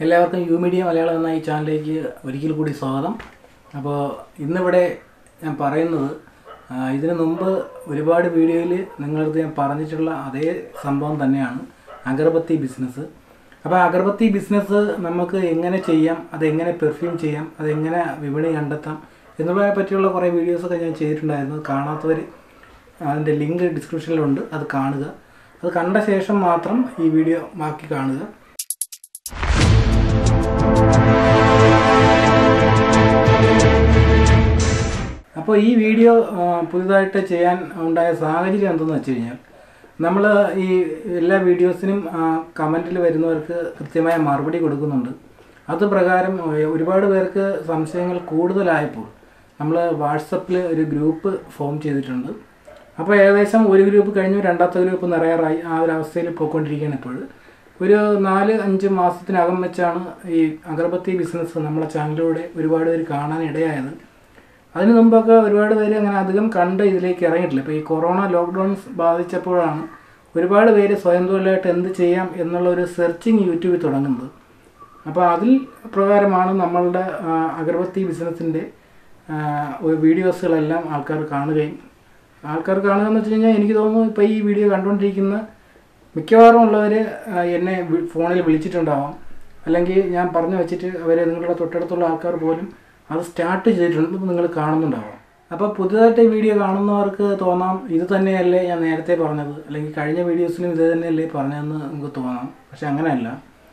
എല്ലാവർക്കും U media Malayalam എന്ന ഈ ചാനലിലേക്ക് ഒരിക്കൽ കൂടി സ്വാഗതം അപ്പോൾ ഇന്നിവിടെ ഞാൻ പറയുന്നത് ആ, ഇതിനു മുമ്പ് ഒരുപാട് വീഡിയോയിൽ നിങ്ങളടുത്ത് ഞാൻ പറഞ്ഞിട്ടുള്ള അതേ സംഭവം തന്നെയാണ് അഗർബത്തി ബിസിനസ് അപ്പോൾ അഗർബത്തി ബിസിനസ് നമുക്ക് എങ്ങനെ ചെയ്യാം അതെങ്ങനെ പെർഫ്യൂം ചെയ്യാം അതെങ്ങനെ വിപണി കണ്ടെത്താം എന്നുള്ളതിനെ പറ്റിയുള്ള കുറേ വീഡിയോസൊക്കെ ഞാൻ ചെയ്തിട്ടുണ്ടായിരുന്നു കാണാത്തവർ അതിൻ്റെ ലിങ്ക് ഡിസ്ക്രിപ്ഷനിലുണ്ട് അത് കാണുക അത് കണ്ട ശേഷം മാത്രം ഈ വീഡിയോ ബാക്കി കാണുക അപ്പോൾ ഈ വീഡിയോ ആ, പുതുതായിട്ട് ചെയ്യാൻ ഉണ്ടായ സാഹചര്യം എന്തെന്ന് വെച്ച് കഴിഞ്ഞാൽ നമ്മൾ ഈ എല്ലാ വീഡിയോസിനും കമൻറ്റിൽ വരുന്നവർക്ക് കൃത്യമായ മറുപടി കൊടുക്കുന്നുണ്ട് അത് പ്രകാരം ഒ- ഒരുപാട് പേർക്ക് സംശയങ്ങൾ കൂടുതലായപ്പോൾ നമ്മൾ വാട്സപ്പിൽ ഒരു ഗ്രൂപ്പ് ഫോം ചെയ്തിട്ടുണ്ട് അപ്പോൾ ഏകദേശം ഒരു ഗ്രൂപ്പ് കഴിഞ്ഞു രണ്ടാമത്തെ ഗ്രൂപ്പ് നിറയാറായി ആ ഒരു അവസ്ഥയിൽ പോയിക്കൊണ്ടിരിക്കുകയാണ് ഇപ്പോൾ ഒരു നാല് അഞ്ച് മാസത്തിനകം വെച്ചാണ് ഈ അഗർബത്തി ബിസിനസ് നമ്മളെ ചാനലിലൂടെ ഒരുപാട് പേര് കാണാൻ ഇടയായത് അതിന് മുമ്പൊക്കെ ഒരുപാട് പേര് അങ്ങനെ അധികം കണ്ട് ഇതിലേക്ക് ഇറങ്ങിയിട്ടില്ല ഇപ്പോൾ ഈ കൊറോണ ലോക്ക്ഡൗൺ ബാധിച്ചപ്പോഴാണ് ഒരുപാട് പേര് സ്വയം തൊഴിലായിട്ട് എന്ത് ചെയ്യാം എന്നുള്ള ഒരു സെർച്ചിങ് യൂട്യൂബിൽ തുടങ്ങുന്നത് അപ്പോൾ അതിൽ പ്രകാരമാണ് നമ്മളുടെ ആ, അഗർബത്തി ബിസിനസ്സിൻ്റെ വീഡിയോസുകളെല്ലാം ആൾക്കാർ കാണുകയും ആൾക്കാർ കാണുക എന്ന് വെച്ച് കഴിഞ്ഞാൽ എനിക്ക് തോന്നുന്നു ഇപ്പോൾ ഈ വീഡിയോ കണ്ടുകൊണ്ടിരിക്കുന്ന മിക്കവാറും ഉള്ളവർ എന്നെ വി- ഫോണിൽ വിളിച്ചിട്ടുണ്ടാവാം അല്ലെങ്കിൽ ഞാൻ പറഞ്ഞു വെച്ചിട്ട് അവർ നിങ്ങളുടെ തൊട്ടടുത്തുള്ള ആൾക്കാർ പോലും അത് സ്റ്റാർട്ട് ചെയ്തിട്ടുണ്ട് നിങ്ങൾ കാണുന്നുണ്ടാവാം അപ്പോൾ പുതുതായിട്ട് ഈ വീഡിയോ കാണുന്നവർക്ക് തോന്നാം ഇത് തന്നെയല്ലേ ഞാൻ നേരത്തെ പറഞ്ഞത് അല്ലെങ്കിൽ കഴിഞ്ഞ വീഡിയോസിലും ഇത് തന്നെയല്ലേ പറഞ്ഞതെന്ന് നമുക്ക് തോന്നാം പക്ഷെ അങ്ങനെയല്ല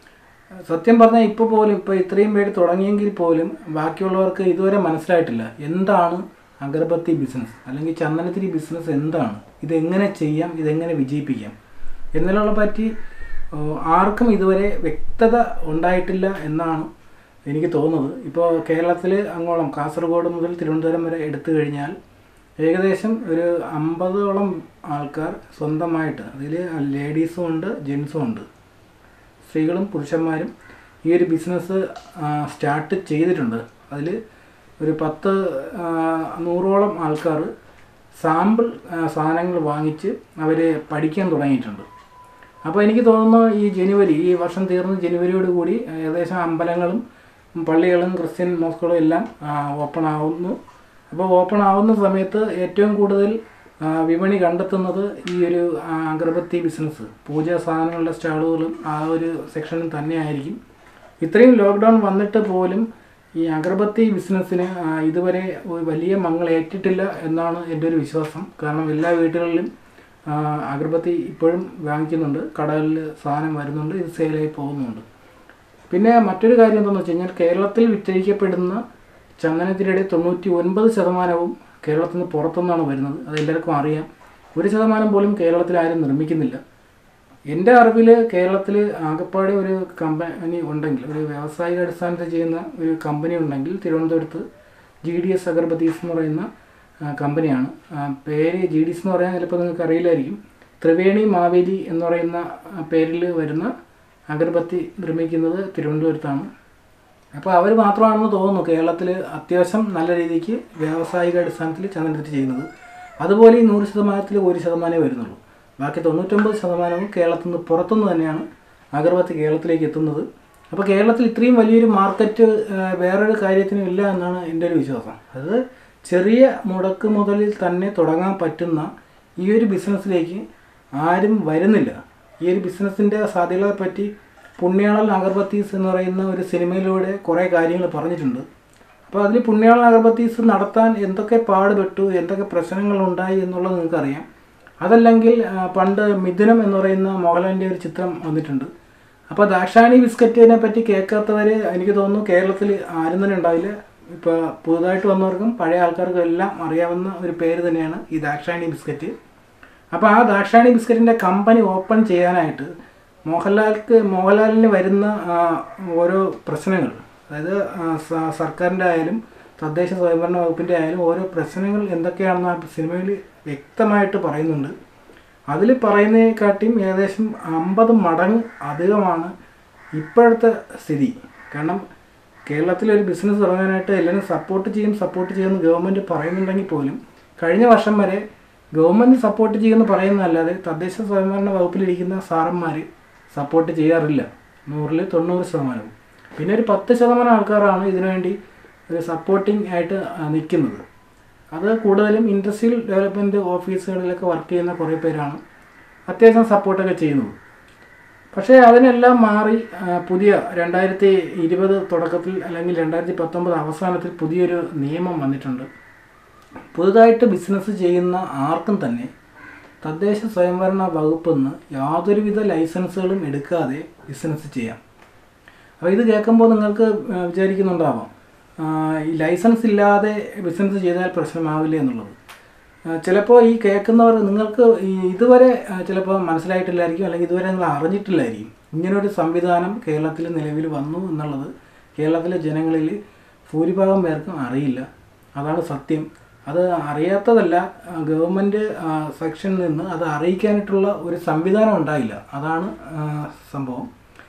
സത്യം പറഞ്ഞാൽ ഇപ്പോൾ പോലും ഇപ്പോൾ ഇത്രയും പേര് തുടങ്ങിയെങ്കിൽ പോലും ബാക്കിയുള്ളവർക്ക് ഇതുവരെ മനസ്സിലായിട്ടില്ല എന്താണ് അഗർബത്തി ബിസിനസ് അല്ലെങ്കിൽ ചന്ദനത്തിരി ബിസിനസ് എന്താണ് ഇതെങ്ങനെ ചെയ്യാം ഇതെങ്ങനെ വിജയിപ്പിക്കാം എന്നതിനുള്ള പറ്റി ഓ, ആർക്കും ഇതുവരെ വ്യക്തത ഉണ്ടായിട്ടില്ല എന്നാണ് എനിക്ക് തോന്നുന്നത് ഇപ്പോൾ കേരളത്തിൽ അങ്ങോളം കാസർഗോഡ് മുതൽ തിരുവനന്തപുരം വരെ എടുത്തു കഴിഞ്ഞാൽ ഏകദേശം ഒരു അമ്പതോളം ആൾക്കാർ സ്വന്തമായിട്ട് അതിൽ ലേഡീസും ഉണ്ട് ജെൻസും ഉണ്ട് സ്ത്രീകളും പുരുഷന്മാരും ഈ ഒരു ബിസിനസ് സ്റ്റാർട്ട് ചെയ്തിട്ടുണ്ട് അതിൽ ഒരു പത്ത് ആ, നൂറോളം ആൾക്കാർ സാമ്പിൾ ആ, സാധനങ്ങൾ വാങ്ങിച്ച് അവർ പഠിക്കാൻ തുടങ്ങിയിട്ടുണ്ട് അപ്പോൾ എനിക്ക് തോന്നുന്നു ഈ ജനുവരി ഈ വർഷം തീർന്ന് ജനുവരിയോട് കൂടി ഏകദേശം അമ്പലങ്ങളും പള്ളികളും ക്രിസ്ത്യൻ മോസ്കുകളും എല്ലാം ഓപ്പൺ ആവുന്നു അപ്പോൾ ഓപ്പൺ ആവുന്ന സമയത്ത് ഏറ്റവും കൂടുതൽ ആ, വിപണി കണ്ടെത്തുന്നത് ഈ ഒരു ആ, അഗർബത്തി ബിസിനസ് പൂജാ സാധനങ്ങളുടെ സ്റ്റാളുകളും ആ ഒരു സെക്ഷനിൽ തന്നെയായിരിക്കും ഇത്രയും ലോക്ക്ഡൗൺ വന്നിട്ട് പോലും ഈ അഗർബത്തി ബിസിനസ്സിന് ആ, ഇതുവരെ ഒരു വലിയ മങ്ങൾ ഏറ്റിട്ടില്ല എന്നാണ് എൻ്റെ ഒരു വിശ്വാസം കാരണം എല്ലാ വീടുകളിലും ആ, അഗർബത്തി ഇപ്പോഴും വാങ്ങിക്കുന്നുണ്ട് കടകളിൽ സാധനം വരുന്നുണ്ട് ഇത് സെയിലായി പോകുന്നുണ്ട് പിന്നെ മറ്റൊരു കാര്യം എന്താണെന്ന് വെച്ച് കഴിഞ്ഞാൽ കേരളത്തിൽ വിറ്റഴിക്കപ്പെടുന്ന ചന്ദനത്തിനിടെ തൊണ്ണൂറ്റി ഒൻപത് ശതമാനവും കേരളത്തിൽ നിന്ന് പുറത്തുനിന്നാണ് വരുന്നത് അത് എല്ലാവർക്കും അറിയാം ഒരു ശതമാനം പോലും കേരളത്തിൽ ആരും നിർമ്മിക്കുന്നില്ല എൻ്റെ അറിവിൽ കേരളത്തിൽ ആകപ്പാടെ ഒരു കമ്പനി ഉണ്ടെങ്കിൽ ഒരു വ്യാവസായിക അടിസ്ഥാനത്തിൽ ചെയ്യുന്ന ഒരു കമ്പനി ഉണ്ടെങ്കിൽ തിരുവനന്തപുരത്ത് ജി ഡി എസ് അഗർബത്തീസ് എന്ന് പറയുന്ന ആ, കമ്പനിയാണ് ആ, പേര് ജി ഡി എസ് എന്ന് പറയാൻ ചിലപ്പോൾ നിങ്ങൾക്ക് അറിയില്ലായിരിക്കും ത്രിവേണി മാവേലി എന്ന് പറയുന്ന ആ, പേരിൽ വരുന്ന അഗർബത്തി നിർമ്മിക്കുന്നത് തിരുവനന്തപുരത്താണ് അപ്പോൾ അവർ മാത്രമാണെന്ന് തോന്നുന്നു കേരളത്തിൽ അത്യാവശ്യം നല്ല രീതിക്ക് വ്യാവസായിക അടിസ്ഥാനത്തിൽ ചന്ദനത്തിൽ ചെയ്യുന്നത് അതുപോലെ ഈ നൂറ് ശതമാനത്തിൽ ഒരു ശതമാനമേ വരുന്നുള്ളൂ ബാക്കി തൊണ്ണൂറ്റൊമ്പത് ശതമാനവും കേരളത്തിൽ നിന്ന് പുറത്തുനിന്ന് തന്നെയാണ് അഗർബത്തി കേരളത്തിലേക്ക് എത്തുന്നത് അപ്പോൾ കേരളത്തിൽ ഇത്രയും വലിയൊരു മാർക്കറ്റ് ആ, വേറൊരു കാര്യത്തിനും ഇല്ല എന്നാണ് എൻ്റെ ഒരു വിശ്വാസം അത് ചെറിയ മുടക്ക് മുതലിൽ തന്നെ തുടങ്ങാൻ പറ്റുന്ന ഈ ഒരു ബിസിനസ്സിലേക്ക് ആരും വരുന്നില്ല ഈ ഒരു ബിസിനസ്സിൻ്റെ സാധ്യതകളെ പറ്റി പുണ്യാളൻ അഗർബത്തീസ് എന്ന് പറയുന്ന ഒരു സിനിമയിലൂടെ കുറേ കാര്യങ്ങൾ പറഞ്ഞിട്ടുണ്ട് അപ്പോൾ അതിൽ പുണ്യാളൻ അഗർബത്തീസ് നടത്താൻ എന്തൊക്കെ പാടുപെട്ടു എന്തൊക്കെ പ്രശ്നങ്ങൾ ഉണ്ടായി എന്നുള്ളത് നിങ്ങൾക്കറിയാം അതല്ലെങ്കിൽ ആ, പണ്ട് മിഥുനം എന്ന് പറയുന്ന മോഹൻലാലിൻ്റെ ഒരു ചിത്രം വന്നിട്ടുണ്ട് അപ്പോൾ ദാക്ഷാണി ബിസ്ക്കറ്റിനെ പറ്റി കേൾക്കാത്തവർ എനിക്ക് തോന്നുന്നു കേരളത്തിൽ ആരും തന്നെ ഉണ്ടാവില്ല ഇപ്പോൾ പുതുതായിട്ട് വന്നവർക്കും പഴയ ആൾക്കാർക്കും എല്ലാം അറിയാവുന്ന ഒരു പേര് തന്നെയാണ് ഈ ദാക്ഷാണി ബിസ്ക്കറ്റ് അപ്പോൾ ആ ദാക്ഷാണി ബിസ്ക്കറ്റിൻ്റെ കമ്പനി ഓപ്പൺ ചെയ്യാനായിട്ട് മോഹൻലാൽക്ക് മോഹൻലാലിന് വരുന്ന ആ, ഓരോ പ്രശ്നങ്ങൾ അതായത് ആ, സ- സർക്കാരിൻ്റെ ആയാലും തദ്ദേശ സ്വയംഭരണ വകുപ്പിൻ്റെ ആയാലും ഓരോ പ്രശ്നങ്ങൾ എന്തൊക്കെയാണെന്ന് ആ സിനിമയിൽ വ്യക്തമായിട്ട് പറയുന്നുണ്ട് അതിൽ പറയുന്നതിനെക്കാട്ടിയും ഏകദേശം അമ്പത് മടങ്ങ് അധികമാണ് ഇപ്പോഴത്തെ സ്ഥിതി കാരണം കേരളത്തിലൊരു ബിസിനസ് തുടങ്ങാനായിട്ട് എല്ലാവരും സപ്പോർട്ട് ചെയ്യും സപ്പോർട്ട് ചെയ്യുമെന്ന് ഗവൺമെൻറ് പറയുന്നുണ്ടെങ്കിൽ പോലും കഴിഞ്ഞ വർഷം വരെ ഗവൺമെൻറ് സപ്പോർട്ട് ചെയ്യുമെന്ന് പറയുന്നതല്ലാതെ തദ്ദേശ സ്വയംഭരണ വകുപ്പിലിരിക്കുന്ന സാറന്മാർ സപ്പോർട്ട് ചെയ്യാറില്ല നൂറിൽ തൊണ്ണൂറ് ശതമാനവും പിന്നെ ഒരു പത്ത് ശതമാനം ആൾക്കാരാണ് ഇതിനുവേണ്ടി ഒരു സപ്പോർട്ടിംഗ് ആയിട്ട് നിൽക്കുന്നത് അത് കൂടുതലും ഇൻഡസ്ട്രിയൽ ഡെവലപ്മെൻറ്റ് ഓഫീസുകളിലൊക്കെ വർക്ക് ചെയ്യുന്ന കുറേ പേരാണ് അത്യാവശ്യം സപ്പോർട്ടൊക്കെ ചെയ്യുന്നത് പക്ഷേ അതിനെല്ലാം മാറി ആ, പുതിയ രണ്ടായിരത്തി ഇരുപത് തുടക്കത്തിൽ അല്ലെങ്കിൽ രണ്ടായിരത്തി പത്തൊമ്പത് അവസാനത്തിൽ പുതിയൊരു നിയമം വന്നിട്ടുണ്ട് പുതുതായിട്ട് ബിസിനസ് ചെയ്യുന്ന ആർക്കും തന്നെ തദ്ദേശ സ്വയംഭരണ വകുപ്പിൽ നിന്ന് യാതൊരുവിധ ലൈസൻസുകളും എടുക്കാതെ ബിസിനസ് ചെയ്യാം അപ്പോൾ ഇത് കേൾക്കുമ്പോൾ നിങ്ങൾക്ക് ആ, വിചാരിക്കുന്നുണ്ടാവാം ആ, ഈ ലൈസൻസ് ഇല്ലാതെ ബിസിനസ് ചെയ്താൽ പ്രശ്നമാവില്ല എന്നുള്ളത് ആ, ചിലപ്പോൾ ഈ കേൾക്കുന്നവർ നിങ്ങൾക്ക് ഈ ഇതുവരെ ആ, ചിലപ്പോൾ മനസ്സിലായിട്ടില്ലായിരിക്കും അല്ലെങ്കിൽ ഇതുവരെ നിങ്ങൾ അറിഞ്ഞിട്ടില്ലായിരിക്കും ഇങ്ങനൊരു സംവിധാനം കേരളത്തിൽ നിലവിൽ വന്നു എന്നുള്ളത് കേരളത്തിലെ ജനങ്ങളിൽ ഭൂരിഭാഗം പേർക്കും അറിയില്ല അതാണ് സത്യം അത് അറിയാത്തതല്ല ആ, ഗവൺമെൻറ് ആ, സെക്ഷനിൽ നിന്ന് അത് അറിയിക്കാനായിട്ടുള്ള ഒരു സംവിധാനം ഉണ്ടായില്ല അതാണ് ആ, സംഭവം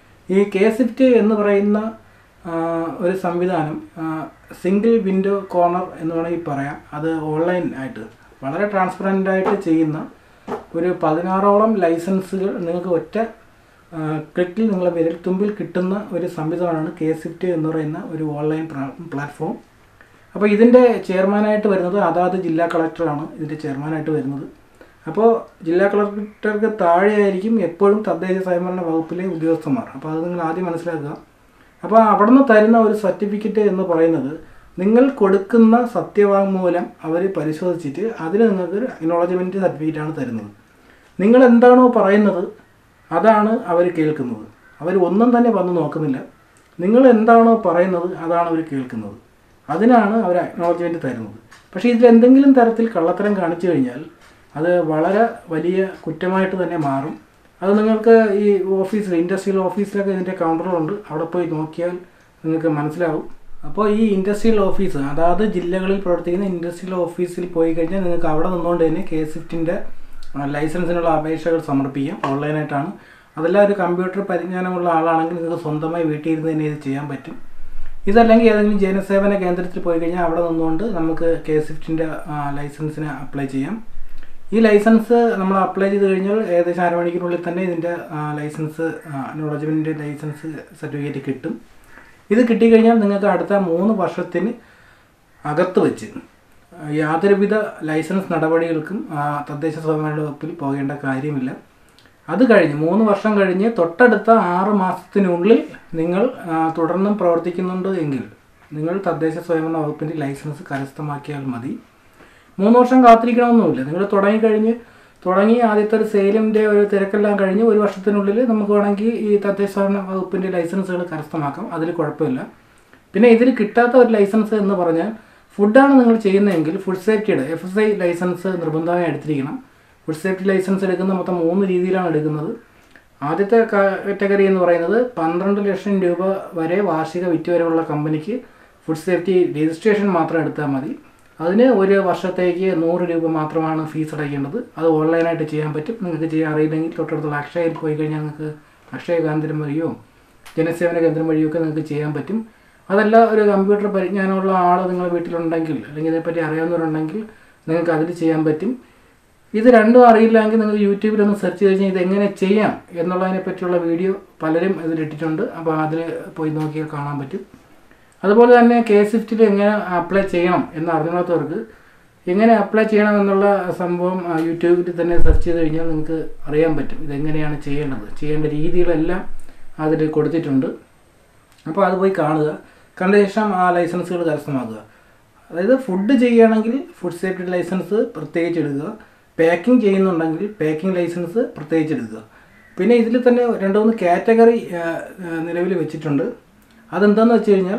ഈ കെ സിഫ്റ്റ് എന്ന് പറയുന്ന ആ, ഒരു സംവിധാനം സിംഗിൾ വിൻഡോ കോർണർ എന്ന് വേണമെങ്കിൽ പറയാം അത് ഓൺലൈൻ ആയിട്ട് വളരെ ട്രാൻസ്പെറൻ്റ് ആയിട്ട് ചെയ്യുന്ന ഒരു പതിനാറോളം ലൈസൻസുകൾ നിങ്ങൾക്ക് ഒറ്റ ആ, ക്ലിക്കിൽ നിങ്ങളുടെ വിരൽ തുമ്പിൽ കിട്ടുന്ന ഒരു സംവിധാനമാണ് കെ സിഫ്റ്റ് എന്ന് പറയുന്ന ഒരു ഓൺലൈൻ പ്ലാറ്റ്ഫോം അപ്പോൾ ഇതിൻ്റെ ചെയർമാനായിട്ട് വരുന്നത് അതാത് ജില്ലാ കളക്ടറാണ് ഇതിൻ്റെ ചെയർമാനായിട്ട് വരുന്നത് അപ്പോൾ ജില്ലാ കളക്ടർക്ക് താഴെയായിരിക്കും എപ്പോഴും തദ്ദേശ സ്വയംഭരണ വകുപ്പിലെ ഉദ്യോഗസ്ഥന്മാർ അപ്പോൾ അത് നിങ്ങൾ ആദ്യം മനസ്സിലാക്കുക അപ്പോൾ അവിടുന്ന് തരുന്ന ഒരു സർട്ടിഫിക്കറ്റ് എന്ന് പറയുന്നത് നിങ്ങൾ കൊടുക്കുന്ന സത്യവാങ്മൂലം അവർ പരിശോധിച്ചിട്ട് അതിന് നിങ്ങൾക്ക് ഒരു അക്നോളജ്മെൻറ്റ് സർട്ടിഫിക്കറ്റാണ് തരുന്നത് നിങ്ങൾ എന്താണോ പറയുന്നത് അതാണ് അവർ കേൾക്കുന്നത് അവർ ഒന്നും തന്നെ വന്ന് നോക്കുന്നില്ല നിങ്ങൾ എന്താണോ പറയുന്നത് അതാണ് അവർ കേൾക്കുന്നത് അതിനാണ് അവർ അക്നോളജ്മെൻറ്റ് തരുന്നത് പക്ഷേ ഇതിൽ എന്തെങ്കിലും തരത്തിൽ കള്ളത്തരം കാണിച്ചു കഴിഞ്ഞാൽ അത് വളരെ വലിയ കുറ്റമായിട്ട് തന്നെ മാറും അത് നിങ്ങൾക്ക് ഈ ഓഫീസിൽ ഇൻഡസ്ട്രിയൽ ഓഫീസിലൊക്കെ ഇതിൻ്റെ കൗണ്ടറുണ്ട് അവിടെ പോയി നോക്കിയാൽ നിങ്ങൾക്ക് മനസ്സിലാവും അപ്പോൾ ഈ ഇൻഡസ്ട്രിയൽ ഓഫീസ് അതാത് ജില്ലകളിൽ പ്രവർത്തിക്കുന്ന ഇൻഡസ്ട്രിയൽ ഓഫീസിൽ പോയി കഴിഞ്ഞാൽ നിങ്ങൾക്ക് അവിടെ നിന്നുകൊണ്ട് തന്നെ കെ സിഫ്റ്റിൻ്റെ ലൈസൻസിനുള്ള അപേക്ഷകൾ സമർപ്പിക്കാം ഓൺലൈനായിട്ടാണ് അതെല്ലാം ഒരു കമ്പ്യൂട്ടർ പരിജ്ഞാനമുള്ള ആളാണെങ്കിൽ നിങ്ങൾക്ക് സ്വന്തമായി വീട്ടിൽ ഇരുന്ന് തന്നെ ഇത് ചെയ്യാൻ പറ്റും ഇതല്ലെങ്കിൽ ഏതെങ്കിലും ജനസേവന കേന്ദ്രത്തിൽ പോയി കഴിഞ്ഞാൽ അവിടെ നിന്നുകൊണ്ട് നമുക്ക് കെ സിഫ്റ്റിൻ്റെ ലൈസൻസിന് അപ്ലൈ ചെയ്യാം ഈ ലൈസൻസ് നമ്മൾ അപ്ലൈ ചെയ്ത് കഴിഞ്ഞാൽ ഏകദേശം അരമണിക്കൂറിനുള്ളിൽ തന്നെ ഇതിൻ്റെ ലൈസൻസ് അക്നോളജ്മെൻറ്റ് ലൈസൻസ് സർട്ടിഫിക്കറ്റ് കിട്ടും ഇത് കിട്ടിക്കഴിഞ്ഞാൽ നിങ്ങൾക്ക് അടുത്ത മൂന്ന് വർഷത്തിന് അകത്ത് വെച്ച് യാതൊരുവിധ ലൈസൻസ് നടപടികൾക്കും ആ, തദ്ദേശ സ്വയംഭരണ വകുപ്പിൽ പോകേണ്ട കാര്യമില്ല അത് കഴിഞ്ഞ് മൂന്ന് വർഷം കഴിഞ്ഞ് തൊട്ടടുത്ത ആറ് മാസത്തിനുള്ളിൽ നിങ്ങൾ ആ, തുടർന്നും പ്രവർത്തിക്കുന്നുണ്ട് എങ്കിൽ നിങ്ങൾ തദ്ദേശ സ്വയംഭരണ വകുപ്പിൻ്റെ ലൈസൻസ് കരസ്ഥമാക്കിയാൽ മതി മൂന്ന് വർഷം കാത്തിരിക്കണമെന്നുമില്ല നിങ്ങൾ തുടങ്ങിക്കഴിഞ്ഞ് തുടങ്ങി ആദ്യത്തെ ഒരു സെയിലിൻ്റെ ഒരു തിരക്കെല്ലാം കഴിഞ്ഞ് ഒരു വർഷത്തിനുള്ളിൽ നമുക്ക് വേണമെങ്കിൽ ഈ തദ്ദേശ സ്വയംഭരണ വകുപ്പിൻ്റെ ലൈസൻസുകൾ കരസ്ഥമാക്കാം അതിൽ കുഴപ്പമില്ല പിന്നെ ഇതിൽ കിട്ടാത്ത ഒരു ലൈസൻസ് എന്ന് പറഞ്ഞാൽ ഫുഡാണ് നിങ്ങൾ ചെയ്യുന്നതെങ്കിൽ ഫുഡ് സേഫ്റ്റിയുടെ എഫ് എസ് ഐ ലൈസൻസ് നിർബന്ധമായി എടുത്തിരിക്കണം ഫുഡ് സേഫ്റ്റി ലൈസൻസ് എടുക്കുന്ന മൊത്തം മൂന്ന് രീതിയിലാണ് എടുക്കുന്നത് ആദ്യത്തെ കാറ്റഗറി എന്ന് പറയുന്നത് പന്ത്രണ്ട് ലക്ഷം രൂപ വരെ വാർഷിക വിറ്റുവരവുള്ള കമ്പനിക്ക് ഫുഡ് സേഫ്റ്റി രജിസ്ട്രേഷൻ മാത്രം എടുത്താൽ മതി അതിന് ഒരു വർഷത്തേക്ക് നൂറ് രൂപ മാത്രമാണ് ഫീസ് അടയ്ക്കേണ്ടത് അത് ഓൺലൈനായിട്ട് ചെയ്യാൻ പറ്റും നിങ്ങൾക്ക് ചെയ്യാൻ അറിയില്ലെങ്കിൽ തൊട്ടടുത്തുള്ള അക്ഷയയിൽ പോയി കഴിഞ്ഞാൽ നിങ്ങൾക്ക് അക്ഷയ കേന്ദ്രം വഴിയോ ജനസേവന കേന്ദ്രം വഴിയോ ഒക്കെ നിങ്ങൾക്ക് ചെയ്യാൻ പറ്റും അതല്ല ഒരു കമ്പ്യൂട്ടർ പരിജ്ഞാനമുള്ള ആൾ നിങ്ങളുടെ വീട്ടിലുണ്ടെങ്കിൽ അല്ലെങ്കിൽ ഇതിനെപ്പറ്റി അറിയാവുന്നവരുണ്ടെങ്കിൽ നിങ്ങൾക്ക് അതിൽ ചെയ്യാൻ പറ്റും ഇത് രണ്ടും അറിയില്ലെങ്കിൽ നിങ്ങൾ യൂട്യൂബിലൊന്ന് സെർച്ച് ചെയ്ത് കഴിഞ്ഞാൽ ഇതെങ്ങനെ ചെയ്യാം എന്നുള്ളതിനെ പറ്റിയുള്ള വീഡിയോ പലരും ഇതിലിട്ടിട്ടുണ്ട് അപ്പോൾ അതിൽ പോയി നോക്കിയാൽ കാണാൻ പറ്റും അതുപോലെ തന്നെ കെ സ്വിഫ്റ്റിൽ എങ്ങനെ അപ്ലൈ ചെയ്യണം എന്ന് അറിഞ്ഞാത്തവർക്ക് എങ്ങനെ അപ്ലൈ ചെയ്യണം എന്നുള്ള സംഭവം ആ, യൂട്യൂബിൽ തന്നെ സെർച്ച് ചെയ്ത് കഴിഞ്ഞാൽ നിങ്ങൾക്ക് അറിയാൻ പറ്റും ഇതെങ്ങനെയാണ് ചെയ്യേണ്ടത് ചെയ്യേണ്ട രീതികളെല്ലാം അതിൽ കൊടുത്തിട്ടുണ്ട് അപ്പോൾ അത് പോയി കാണുക കണ്ട ശേഷം ആ ലൈസൻസുകൾ കരസ്ഥമാക്കുക അതായത് ഫുഡ് ചെയ്യുകയാണെങ്കിൽ ഫുഡ് സേഫ്റ്റി ലൈസൻസ് പ്രത്യേകിച്ച് എടുക്കുക പാക്കിംഗ് ചെയ്യുന്നുണ്ടെങ്കിൽ പാക്കിംഗ് ലൈസൻസ് പ്രത്യേകിച്ച് എടുക്കുക പിന്നെ ഇതിൽ തന്നെ രണ്ട് മൂന്ന് കാറ്റഗറി നിലവിൽ വെച്ചിട്ടുണ്ട് അതെന്താണെന്ന് വെച്ച് കഴിഞ്ഞാൽ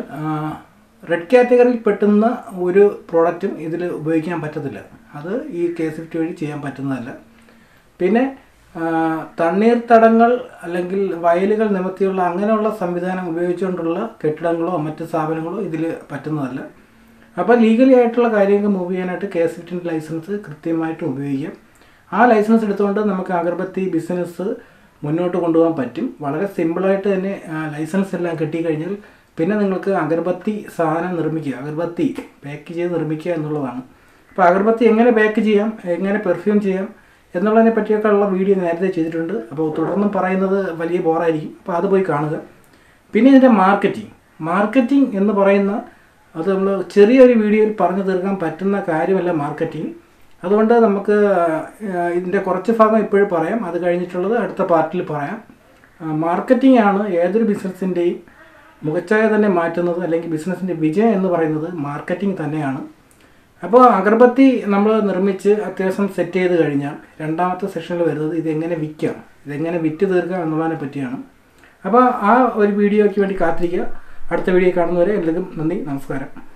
റെഡ് കാറ്റഗറിയിൽ പെട്ടുന്ന ഒരു പ്രോഡക്റ്റും ഇതിൽ ഉപയോഗിക്കാൻ പറ്റത്തില്ല അത് ഈ കെ സിഫ്റ്റ് വഴി ചെയ്യാൻ പറ്റുന്നതല്ല പിന്നെ ആ, തണ്ണീർത്തടങ്ങൾ അല്ലെങ്കിൽ വയലുകൾ നിമത്തിയുള്ള അങ്ങനെയുള്ള സംവിധാനം ഉപയോഗിച്ചുകൊണ്ടുള്ള കെട്ടിടങ്ങളോ മറ്റ് സ്ഥാപനങ്ങളോ ഇതിൽ പറ്റുന്നതല്ല അപ്പോൾ ലീഗലി ആയിട്ടുള്ള കാര്യങ്ങൾ മൂവ് ചെയ്യാനായിട്ട് കെ എസ് ഫിഫ്റ്റിൻ്റെ ലൈസൻസ് കൃത്യമായിട്ട് ഉപയോഗിക്കാം ആ ലൈസൻസ് എടുത്തുകൊണ്ട് നമുക്ക് അഗർബത്തി ബിസിനസ് മുന്നോട്ട് കൊണ്ടുപോകാൻ പറ്റും വളരെ സിമ്പിളായിട്ട് തന്നെ ആ, ലൈസൻസ് എല്ലാം കിട്ടിക്കഴിഞ്ഞാൽ പിന്നെ നിങ്ങൾക്ക് അഗർബത്തി സാധനം നിർമ്മിക്കുക അഗർബത്തി പാക്ക് ചെയ്ത് നിർമ്മിക്കുക എന്നുള്ളതാണ് അപ്പോൾ അഗർബത്തി എങ്ങനെ പാക്ക് ചെയ്യാം എങ്ങനെ പെർഫ്യൂം ചെയ്യാം എന്നുള്ളതിനെ പറ്റിയൊക്കെ ഉള്ള വീഡിയോ നേരത്തെ ചെയ്തിട്ടുണ്ട് അപ്പോൾ തുടർന്നും പറയുന്നത് വലിയ ബോറായിരിക്കും അപ്പോൾ അത് പോയി കാണുക പിന്നെ ഇതിൻ്റെ മാർക്കറ്റിംഗ് മാർക്കറ്റിംഗ് എന്ന് പറയുന്ന അത് നമ്മൾ ചെറിയൊരു വീഡിയോയിൽ പറഞ്ഞു തീർക്കാൻ പറ്റുന്ന കാര്യമല്ല മാർക്കറ്റിംഗ് അതുകൊണ്ട് നമുക്ക് ആ, ഇതിൻ്റെ കുറച്ച് ഭാഗം ഇപ്പോഴും പറയാം അത് കഴിഞ്ഞിട്ടുള്ളത് അടുത്ത പാർട്ടിൽ പറയാം മാർക്കറ്റിംഗ് ആണ് ഏതൊരു ബിസിനസ്സിൻ്റെയും മുഖച്ഛായ തന്നെ മാറ്റുന്നത് അല്ലെങ്കിൽ ബിസിനസ്സിൻ്റെ വിജയം എന്ന് പറയുന്നത് മാർക്കറ്റിംഗ് തന്നെയാണ് അപ്പോൾ അഗർബത്തി നമ്മൾ നിർമ്മിച്ച് അത്യാവശ്യം സെറ്റ് ചെയ്ത് കഴിഞ്ഞാൽ രണ്ടാമത്തെ സെഷനിൽ വരുന്നത് ഇതെങ്ങനെ വിൽക്കാം ഇതെങ്ങനെ വിറ്റ് തീർക്കാം എന്നുള്ളതിനെ പറ്റിയാണ് അപ്പോൾ ആ ഒരു വീഡിയോയ്ക്ക് വേണ്ടി കാത്തിരിക്കുക അടുത്ത വീഡിയോ കാണുന്നവരെ എല്ലാവർക്കും നന്ദി നമസ്കാരം